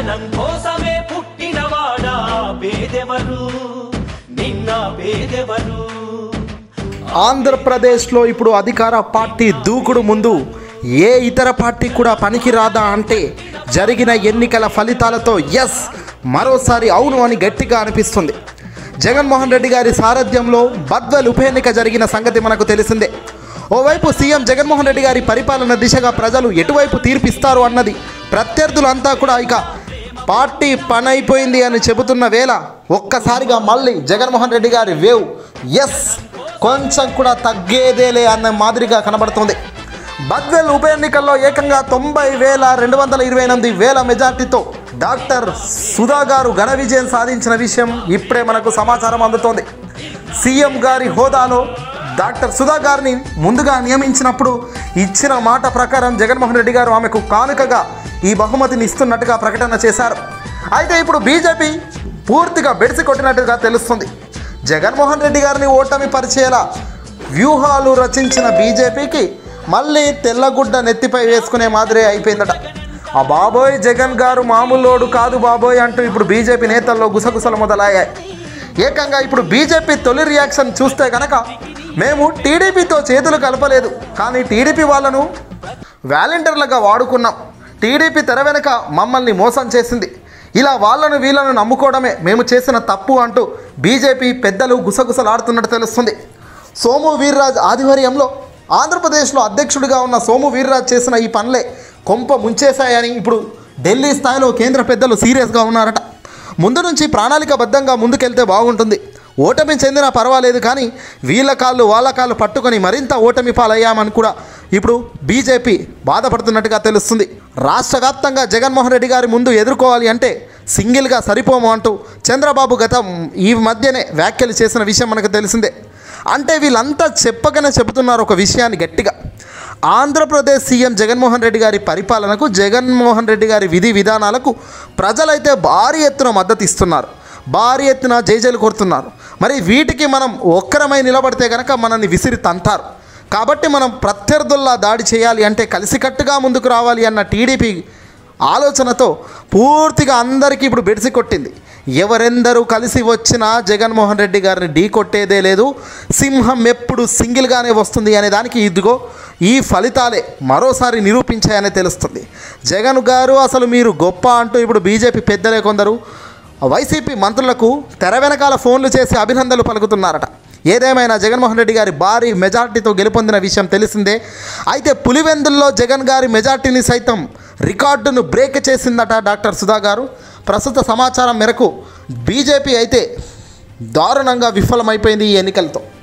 జనం కోసమే పుట్టినవాడా పేదెవరు నిన్న పేదెవరు ఆంధ్రప్రదేశ్లో ఇప్పుడు అధికార పార్టీ దూకుడు ముందు ఏ ఇతర పార్టీ కూడా పనికి రాదా అంటే జరిగిన ఎన్నికల ఫలితాలతో ఎస్ మరోసారి అవును అని గట్టిగా అనిపిస్తుంది జగన్మోహన్ రెడ్డి గారి సారథ్యంలో బద్వెల్ ఉప ఎన్నిక జరిగిన సంగతి మనకు తెలిసిందే ఓవైపు సీఎం జగన్మోహన్ రెడ్డి గారి పరిపాలన దిశగా ప్రజలు ఎటువైపు తీర్పిస్తారు అన్నది ప్రత్యర్థులంతా కూడా ఇక పార్టీ పని అయిపోయింది అని చెబుతున్న వేళ ఒక్కసారిగా మళ్ళీ జగన్మోహన్ రెడ్డి గారి వేవ్ ఎస్ కొంచెం కూడా తగ్గేదేలే అన్న మాదిరిగా కనబడుతుంది బద్వెల్ ఉప ఎన్నికల్లో ఏకంగా తొంభై వేల రెండు వందల ఇరవై ఎనిమిది వేల మెజార్టీతో డాక్టర్ సుధా గారు ఘన విజయం సాధించిన విషయం ఇప్పుడే మనకు సమాచారం అందుతోంది సీఎం గారి హోదాలో డాక్టర్ సుధా గారిని ముందుగా నియమించినప్పుడు ఇచ్చిన మాట ప్రకారం జగన్మోహన్ రెడ్డి గారు ఆమెకు కానుకగా ఈ బహుమతిని ఇస్తున్నట్టుగా ప్రకటన చేశారు అయితే ఇప్పుడు బీజేపీ పూర్తిగా బెడిసి కొట్టినట్టుగా తెలుస్తుంది జగన్మోహన్ రెడ్డి గారిని ఓటమి పరిచేలా వ్యూహాలు రచించిన బీజేపీకి మళ్ళీ తెల్లగుడ్డ నెత్తిపై వేసుకునే మాదిరే అయిపోయిందట ఆ బాబోయ్ జగన్ గారు మామూలోడు కాదు బాబోయ్ అంటూ ఇప్పుడు బీజేపీ నేతల్లో గుసగుసలు మొదలయ్యాయి ఏకంగా ఇప్పుడు బీజేపీ తొలి రియాక్షన్ చూస్తే కనుక మేము టీడీపీతో చేతులు కలపలేదు కానీ టీడీపీ వాళ్ళను వాలంటీర్లుగా వాడుకున్నాం టీడీపీ తెర వెనుక మమ్మల్ని మోసం చేసింది ఇలా వాళ్ళను వీళ్ళను నమ్ముకోవడమే మేము చేసిన తప్పు అంటూ బీజేపీ పెద్దలు గుసగుసలాడుతున్నట్టు తెలుస్తుంది సోము వీర్రాజ్ ఆధ్వర్యంలో ఆంధ్రప్రదేశ్లో అధ్యక్షుడిగా ఉన్న సోము వీర్రాజ్ చేసిన ఈ పనులే కొంప ముంచేశాయని ఇప్పుడు ఢిల్లీ స్థాయిలో కేంద్ర పెద్దలు సీరియస్గా ఉన్నారట ముందు నుంచి ప్రణాళికబద్ధంగా ముందుకెళ్తే బాగుంటుంది ఓటమి చెందినా పర్వాలేదు కానీ వీళ్ళ కాళ్ళు వాళ్ళ కాళ్ళు పట్టుకొని మరింత ఓటమి పాలయ్యామని కూడా ఇప్పుడు బీజేపీ బాధపడుతున్నట్టుగా తెలుస్తుంది రాష్ట్ర వ్యాప్తంగా జగన్మోహన్ రెడ్డి గారి ముందు ఎదుర్కోవాలి అంటే సింగిల్గా సరిపోము అంటూ చంద్రబాబు గత ఈ మధ్యనే వ్యాఖ్యలు చేసిన విషయం మనకు తెలిసిందే అంటే వీళ్ళంతా చెప్పకనే చెబుతున్నారు ఒక విషయాన్ని గట్టిగా ఆంధ్రప్రదేశ్ సీఎం జగన్మోహన్ రెడ్డి గారి పరిపాలనకు జగన్మోహన్ రెడ్డి గారి విధి విధానాలకు ప్రజలైతే భారీ ఎత్తున మద్దతు ఇస్తున్నారు భారీ ఎత్తున జైజలు కొడుతున్నారు మరి వీటికి మనం ఒక్కరమై నిలబడితే కనుక మనల్ని విసిరి తంతారు కాబట్టి మనం ప్రత్యర్థుల్లా దాడి చేయాలి అంటే కలిసికట్టుగా ముందుకు రావాలి అన్న టీడీపీ ఆలోచనతో పూర్తిగా అందరికీ ఇప్పుడు బెడిసి కొట్టింది ఎవరెందరూ కలిసి వచ్చినా జగన్మోహన్ రెడ్డి గారిని ఢీ కొట్టేదే లేదు సింహం ఎప్పుడు సింగిల్గానే వస్తుంది అనే దానికి ఇదిగో ఈ ఫలితాలే మరోసారి నిరూపించాయని తెలుస్తుంది జగన్ గారు అసలు మీరు గొప్ప అంటూ ఇప్పుడు బీజేపీ పెద్దలే కొందరు వైసీపీ మంత్రులకు తెర వెనకాల ఫోన్లు చేసి అభినందనలు పలుకుతున్నారట ఏదేమైనా జగన్మోహన్ రెడ్డి గారి భారీ మెజార్టీతో గెలుపొందిన విషయం తెలిసిందే అయితే పులివెందుల్లో జగన్ గారి మెజార్టీని సైతం రికార్డును బ్రేక్ చేసిందట డాక్టర్ సుధా గారు ప్రస్తుత సమాచారం మేరకు బీజేపీ అయితే దారుణంగా విఫలమైపోయింది ఈ ఎన్నికలతో